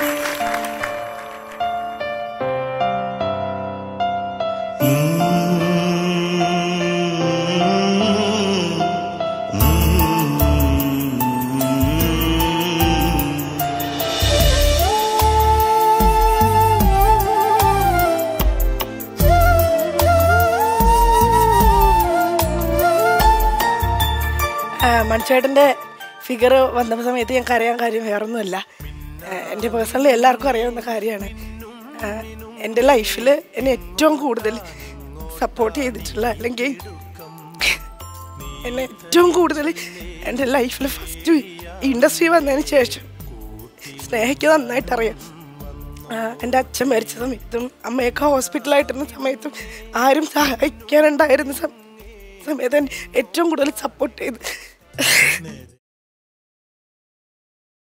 മണിച്ചേട്ടൻ്റെ ഫിഗർ വന്ന സമയത്ത് ഞാൻ കരയാൻ കാര്യം വേറൊന്നുമല്ല ആഹ് എൻ്റെ പേഴ്സണലി എല്ലാവർക്കും അറിയാവുന്ന കാര്യമാണ് ആഹ് എൻ്റെ ലൈഫിൽ എന്നെ ഏറ്റവും കൂടുതൽ സപ്പോർട്ട് ചെയ്തിട്ടുള്ള അല്ലെങ്കിൽ എന്നെ ഏറ്റവും കൂടുതൽ എൻ്റെ ലൈഫിൽ ഫസ്റ്റ് ഇൻഡസ്ട്രി വന്നതിന് ശേഷം സ്നേഹയ്ക്ക് നന്നായിട്ട് അറിയാം ആഹ് എൻ്റെ അച്ഛൻ മരിച്ച സമയത്തും അമ്മയൊക്കെ ഹോസ്പിറ്റലായിട്ടിരുന്ന സമയത്തും ആരും സഹായിക്കാനുണ്ടായിരുന്ന സം- സമയത്ത് എന്നെ ഏറ്റവും കൂടുതൽ സപ്പോർട്ട് ചെയ്ത്